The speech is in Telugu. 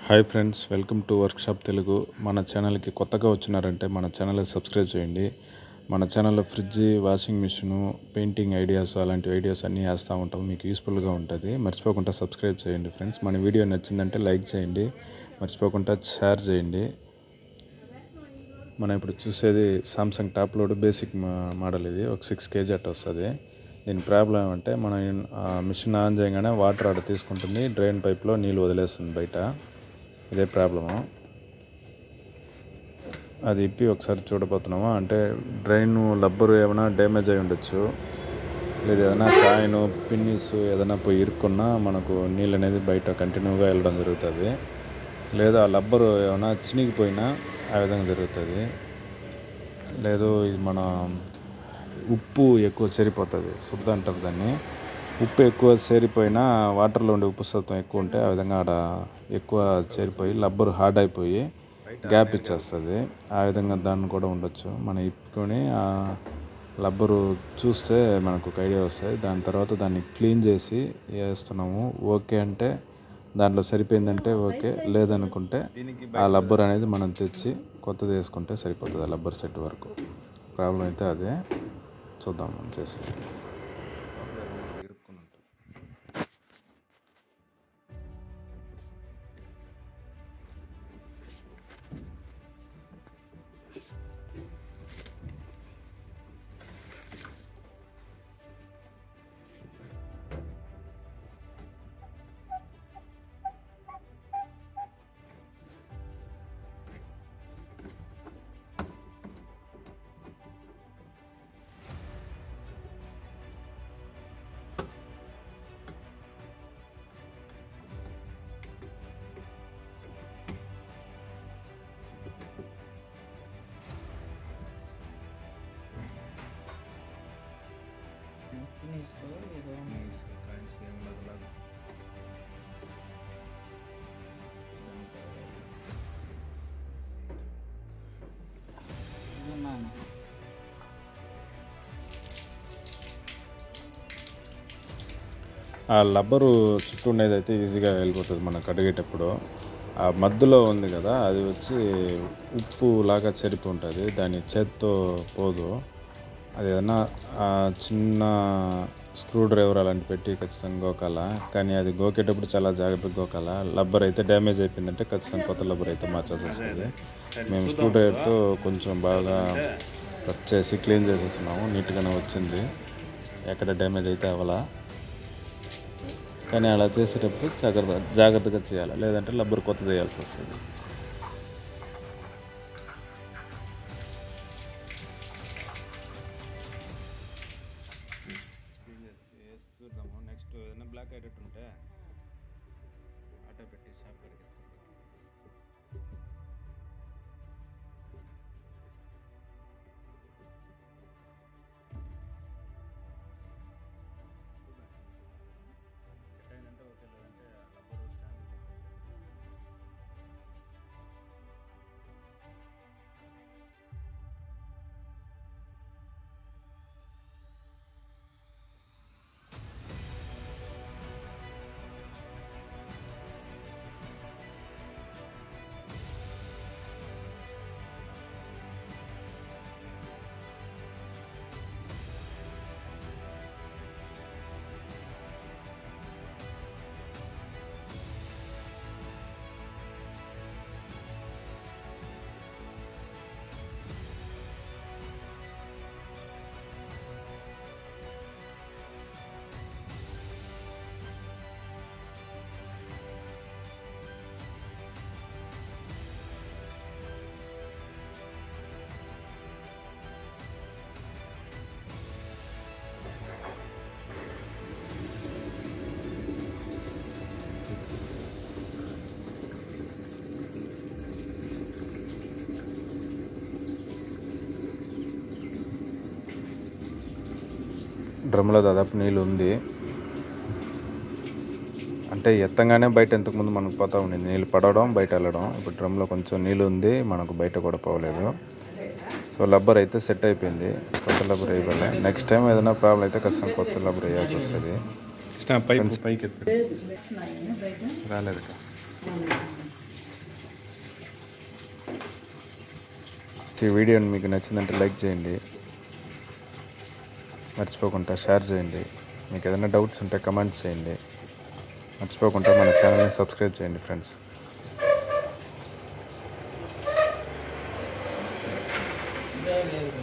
hi friends welcome to workshop Telugu మన ఛానల్కి కొత్తగా వచ్చినారంటే మన ఛానల్కి సబ్స్క్రైబ్ చేయండి మన ఛానల్లో fridge washing machine painting ideas అలాంటి ఐడియాస్ అన్నీ వేస్తూ ఉంటాం మీకు యూస్ఫుల్గా ఉంటుంది మర్చిపోకుండా సబ్స్క్రైబ్ చేయండి ఫ్రెండ్స్ మన వీడియో నచ్చిందంటే లైక్ చేయండి మర్చిపోకుండా షేర్ చేయండి మనం ఇప్పుడు చూసేది సామ్సంగ్ టాప్ లోడ్ బేసిక్ మా- మోడల్ ఇది ఒక సిక్స్ కేజీ అట్ట వస్తుంది దీని ప్రాబ్లం ఏమంటే మనం ఆ మిషన్ ఆన్ చేయగానే వాటర్ ఆడ తీసుకుంటుంది డ్రైన్ పైప్లో నీళ్ళు వదిలేస్తుంది బయట ఇదే ప్రాబ్లము అది ఇప్పి ఒకసారి చూడబోతున్నాము అంటే డ్రైన్ లబ్బరు ఏమైనా డ్యామేజ్ అయి ఉండొచ్చు లేదా ఏదైనా కాయిన్ పిన్నిస్ ఏదైనా పోయి ఇరుక్కున్నా మనకు నీళ్ళు అనేది బయట కంటిన్యూగా వెళ్ళడం జరుగుతుంది లేదా ఆ లబ్బరు ఏమైనా చినిగిపోయినా ఆ విధంగా జరుగుతుంది లేదు ఇది మన ఉప్పు ఎక్కువ చేరిపోతుంది శుద్ధ అంటారు దాన్ని ఉప్పు ఎక్కువ చేరిపోయినా వాటర్లో ఉండే ఉప్పు శాతం ఎక్కువ ఉంటే ఆ విధంగా ఆడ ఎక్కువ చేరిపోయి లబ్బరు హార్డ్ అయిపోయి గ్యాప్ ఇచ్చేస్తుంది ఆ విధంగా దాన్ని కూడా ఉండొచ్చు మనం ఇప్పుకొని ఆ లబ్బరు చూస్తే మనకు ఒక ఐడియా వస్తుంది దాని తర్వాత దాన్ని క్లీన్ చేసి వేస్తున్నాము ఓకే అంటే దాంట్లో సరిపోయిందంటే ఓకే లేదనుకుంటే ఆ లబ్బర్ అనేది మనం తెచ్చి కొత్తది వేసుకుంటే సరిపోతుంది ఆ లబ్బర్ సెట్ వరకు ప్రాబ్లం అయితే అదే చూద్దాం మనం చేసి ఆ లబ్బరు చుట్టూ ఉండేది అయితే ఈజీగా వెళ్ళిపోతుంది మనకు అడిగేటప్పుడు ఆ మధ్యలో ఉంది కదా అది వచ్చి ఉప్పు లాగా చెరిపి ఉంటుంది దాని చేత్తో పోదు అది ఏదైనా ఆ చిన్న స్క్రూ డ్రైవర్ అలాంటి పెట్టి ఖచ్చితంగా గోకాల కానీ అది గోకేటప్పుడు చాలా జాగ్రత్తగా గోకాల లబ్బర్ అయితే డ్యామేజ్ అయిపోయిందంటే ఖచ్చితంగా కొత్త లబ్బర్ అయితే మార్చాల్సి వస్తుంది మేము స్క్రూ డ్రైవర్తో కొంచెం బాగా కట్ చేసి క్లీన్ చేసేస్తున్నాము నీట్గానే వచ్చింది ఎక్కడ డ్యామేజ్ అయితే అవ్వాలా కానీ అలా చేసేటప్పుడు జాగ్రత్త జాగ్రత్తగా చేయాలి లేదంటే లబ్బర్ కొత్త చేయాల్సి వస్తుంది చూద్దాము నెక్స్ట్ ఏదైనా బ్లాక్ అయ్యేటట్టు ఉంటే ఆటో పెట్టి షాప్ కాడికి సెట్ అయిందంటే ఓకే లేదంటే లబ్బరు స్టాండ్ డ్రమ్లో దాదాపు నీళ్ళు ఉంది అంటే ఎత్తంగానే బయట ఇంతకుముందు మనకు పోతా ఉండింది నీళ్ళు పడడం బయట వెళ్ళడం ఇప్పుడు డ్రమ్లో కొంచెం నీళ్ళు ఉంది మనకు బయట కూడా పోలేదు సో లబ్బర్ అయితే సెట్ అయిపోయింది కొత్త లబ్బర్ వేయగలే నెక్స్ట్ టైం ఏదైనా ప్రాబ్లం అయితే ఖచ్చితంగా కొత్త లబ్బర్ వేయాల్సి వస్తుంది కృష్ణ పైపు పైకి ఎత్తు రాలేదు నెక్స్ట్ ఈ వీడియోని మీకు నచ్చిందంటే లైక్ చేయండి మర్చిపోకుండా షేర్ చేయండి మీకు ఏదైనా డౌట్స్ ఉంటే కమెంట్స్ చేయండి మర్చిపోకుండా మన ఛానల్ని సబ్స్క్రైబ్ చేయండి ఫ్రెండ్స్ ఇదే లేదు